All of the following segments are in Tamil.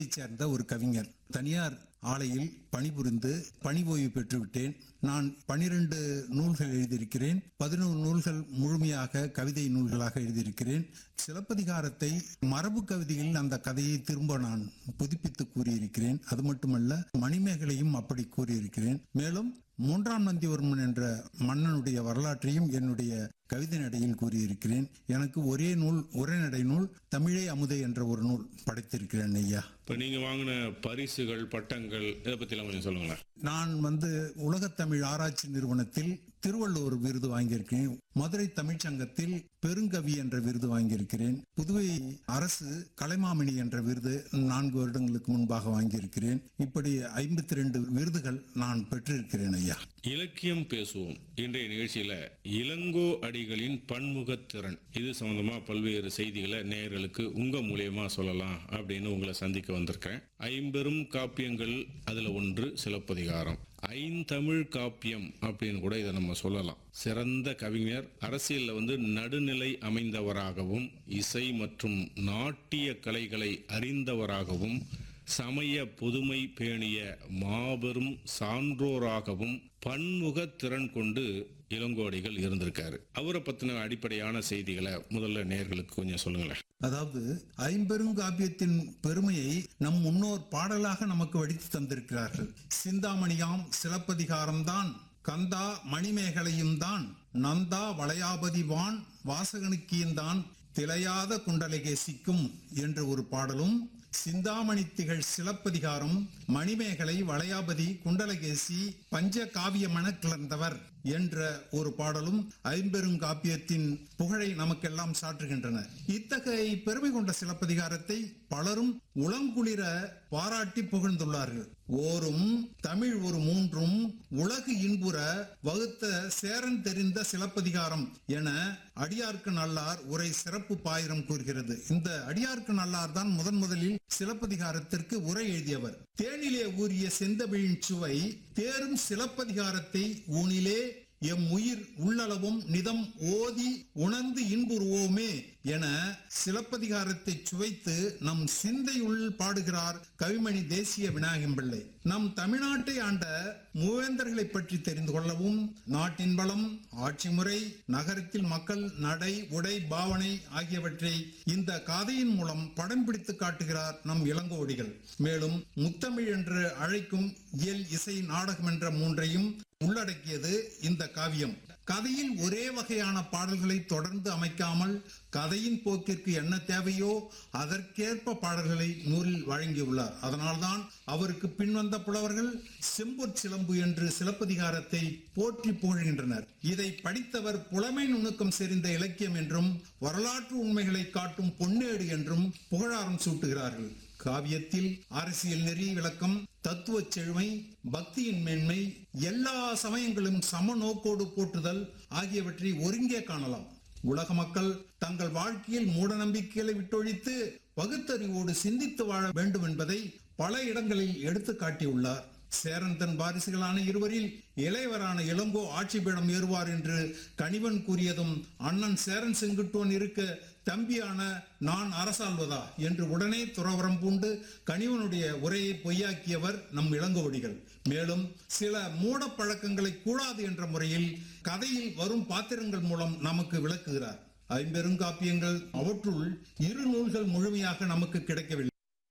சேர்ந்த ஒரு கவிஞர் தனியார் ஆலையில் பணிபுரிந்து பணி ஓய்வு பெற்றுவிட்டேன் நான் பனிரெண்டு நூல்கள் எழுதியிருக்கிறேன் பதினோரு நூல்கள் முழுமையாக கவிதை நூல்களாக எழுதியிருக்கிறேன் சிலப்பதிகாரத்தை மரபு கவிதையில் அந்த கதையை திரும்ப நான் புதுப்பித்து கூறியிருக்கிறேன் அது மட்டுமல்ல மணிமேகலையும் அப்படி கூறியிருக்கிறேன் மேலும் மூன்றாம் நந்திவர்மன் என்ற மன்னனுடைய வரலாற்றையும் என்னுடைய கவிதை நடையில் கூறியிருக்கிறேன் எனக்கு ஒரே நூல் உரைநடை நூல் தமிழே அமுதை என்ற ஒரு நூல் படைத்திருக்கிறேன் ஐயா இப்போ நீங்க வாங்கின பரிசுகள் பட்டங்கள் இதை பத்திலாம் கொஞ்சம் சொல்லுங்களேன் நான் வந்து உலகத்தமிழ் ஆராய்ச்சி நிறுவனத்தில் திருவள்ளுவர் விருது வாங்கியிருக்கிறேன் மதுரை தமிழ்ச்சங்கத்தில் பெருங்கவி என்ற விருது வாங்கியிருக்கிறேன் புதுவை அரசு கலைமாமணி என்ற விருது நான்கு வருடங்களுக்கு முன்பாக வாங்கியிருக்கிறேன் இப்படி ஐம்பத்தி ரெண்டு விருதுகள் நான் பெற்றிருக்கிறேன் ஐயா இலக்கியம் பேசுவோம் இன்றைய நிகழ்ச்சியில இளங்கோ அடிகளின் பன்முகத்திறன் இது சம்பந்தமா பல்வேறு செய்திகளை நேயர்களுக்கு உங்க மூலியமா சொல்லலாம் அப்படின்னு உங்களை சந்திக்க வந்திருக்கேன் ஐம்பெரும் காப்பியங்கள் அதுல ஒன்று சிலப்பதிகாரம் ஐந்தமிழ் காப்பியம் அப்படின்னு கூட இதை நம்ம சொல்லலாம் சிறந்த கவிஞர் அரசியல்ல வந்து நடுநிலை அமைந்தவராகவும் இசை மற்றும் நாட்டிய கலைகளை அறிந்தவராகவும் சமய புதுமை பேணிய மாபெரும் சான்றோராகவும் பன்முக திறன் கொண்டு இளங்கோடிகள் இருந்திருக்காரு அவரை பத்தின அடிப்படையான செய்திகளை முதல்ல நேர்களுக்கு கொஞ்சம் சொல்லுங்களேன் அதாவது ஐம்பெருங்காப்பியத்தின் பெருமையை நம் முன்னோர் பாடலாக நமக்கு வடித்து தந்திருக்கிறார்கள் சிந்தாமணியாம் சிலப்பதிகாரம் தான் கந்தா மணிமேகலையும் தான் நந்தா வளையாபதி வான் வாசகனுக்கியும் தான் திளையாத குண்டலகேசிக்கும் என்ற ஒரு பாடலும் சிந்தாமணி திகழ் சிலப்பதிகாரம் மணிமேகலை வளையாபதி குண்டலகேசி பஞ்ச காவியமென கிளர்ந்தவர் என்ற ஒரு பாடலும் ஐம்பெருங்காப்பியத்தின் புகழை நமக்கெல்லாம் சாற்றுகின்றன இத்தகைய பெருமை கொண்ட சிலப்பதிகாரத்தை பலரும் உளங்குளிர பாராட்டி புகழ்ந்துள்ளார்கள் ஓரும் தமிழ் ஒரு மூன்றும் உலகு இன்புற வகுத்த சேரன் தெரிந்த சிலப்பதிகாரம் என அடியார்க்கு நல்லார் உரை சிறப்பு பாயிரம் கூறுகிறது இந்த அடியார்க்கு நல்லார் தான் முதன் முதலில் சிலப்பதிகாரத்திற்கு உரை எழுதியவர் தேனிலே ஊறிய செந்தமிழின் சுவை தேரும் சிலப்பதிகாரத்தை ஊனிலே எம் உயிர் உள்ளளவும் நிதம் ஓதி உணர்ந்து இன்புறுவோமே என சிலப்பதிகாரத்தை சுவைத்து நம் சிந்தையுள் பாடுகிறார் கவிமணி தேசிய விநாயகம் பிள்ளை நம் தமிழ்நாட்டை ஆண்ட மூவேந்தர்களை பற்றி தெரிந்து கொள்ளவும் நாட்டின் பலம் ஆட்சி முறை நகரத்தில் மக்கள் நடை உடை பாவனை ஆகியவற்றை இந்த காதையின் மூலம் படம் பிடித்து காட்டுகிறார் நம் இளங்கோடிகள் மேலும் முத்தமிழ் என்று அழைக்கும் இயல் இசை நாடகம் என்ற மூன்றையும் உள்ளடக்கியது இந்த காவியம் கதையில் ஒரே வகையான பாடல்களை தொடர்ந்து அமைக்காமல் கதையின் போக்கிற்கு என்ன தேவையோ அதற்கேற்ப பாடல்களை நூலில் வழங்கியுள்ளார் அதனால்தான் அவருக்கு பின்வந்த புலவர்கள் செம்பொற் சிலம்பு என்று சிலப்பதிகாரத்தை போற்றி புகழ்கின்றனர் இதை படித்தவர் புலமை நுணுக்கம் செறிந்த இலக்கியம் என்றும் வரலாற்று உண்மைகளை காட்டும் பொன்னேடு என்றும் புகழாரம் சூட்டுகிறார்கள் காவியத்தில் அரசியல் நெறி விளக்கம் தத்துவ செழுமை பக்தியின் மேன்மை எல்லா சமயங்களும் சம நோக்கோடு போற்றுதல் ஆகியவற்றை ஒருங்கே காணலாம் உலக மக்கள் தங்கள் வாழ்க்கையில் மூட நம்பிக்கைகளை விட்டொழித்து பகுத்தறிவோடு சிந்தித்து வாழ வேண்டும் என்பதை பல இடங்களில் எடுத்து காட்டியுள்ளார் சேரன் தன் வாரிசுகளான இருவரில் இளையவரான இளங்கோ ஆட்சி பீடம் ஏறுவார் என்று கணிவன் கூறியதும் அண்ணன் சேரன் செங்குட்டுவன் இருக்க தம்பியான நான் அரசாள்வதா என்று உடனே துறவரம் பூண்டு கணிவனுடைய உரையை பொய்யாக்கியவர் நம் இளங்கோவடிகள் மேலும் சில மூட பழக்கங்களை கூடாது என்ற முறையில் கதையில் வரும் பாத்திரங்கள் மூலம் நமக்கு விளக்குகிறார் ஐம்பெருங்காப்பியங்கள் அவற்றுள் இரு நூல்கள் முழுமையாக நமக்கு கிடைக்கவில்லை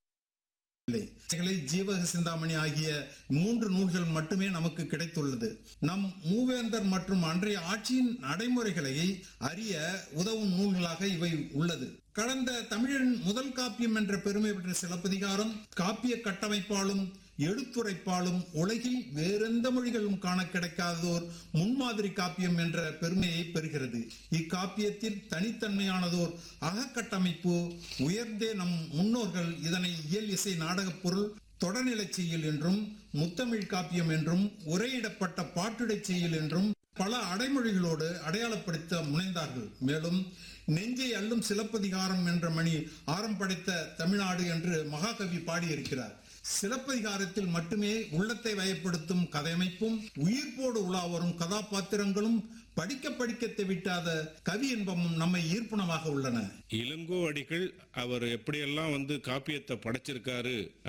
இல்லை ஜீவக சிந்தாமணி ஆகிய மூன்று நூல்கள் மட்டுமே நமக்கு கிடைத்துள்ளது நம் மூவேந்தர் மற்றும் அன்றைய ஆட்சியின் நடைமுறைகளை அறிய உதவும் நூல்களாக இவை உள்ளது கடந்த தமிழின் முதல் காப்பியம் என்ற பெருமை பெற்ற சிலப்பதிகாரம் காப்பிய கட்டமைப்பாலும் எழுத்துரைப்பாலும் உலகில் வேறெந்த மொழிகளும் காண கிடைக்காததோர் முன்மாதிரி காப்பியம் என்ற பெருமையை பெறுகிறது இக்காப்பியத்தில் தனித்தன்மையானதோர் அகக்கட்டமைப்பு உயர்ந்தே நம் முன்னோர்கள் இதனை இயல் இசை நாடகப் பொருள் தொடர்நிலைச் செய்யுள் என்றும் முத்தமிழ் காப்பியம் என்றும் உரையிடப்பட்ட பாட்டுடைச் செய்யுள் என்றும் பல அடைமொழிகளோடு அடையாளப்படுத்த முனைந்தார்கள் மேலும் நெஞ்சை அள்ளும் சிலப்பதிகாரம் என்ற மணி ஆரம் படைத்த தமிழ்நாடு என்று மகாகவி பாடியிருக்கிறார் சிலப்பதிகாரத்தில் மட்டுமே உள்ளத்தை வயப்படுத்தும் கதையமைப்பும் உயிர்ப்போடு உலா வரும் கதாபாத்திரங்களும் படிக்க படிக்க தெவிட்டாத கவி இன்பமும் நம்மை ஈர்ப்புணமாக உள்ளன இளங்கோ அடிகள் அவர் எப்படியெல்லாம் வந்து காப்பியத்தை படைச்சிருக்காரு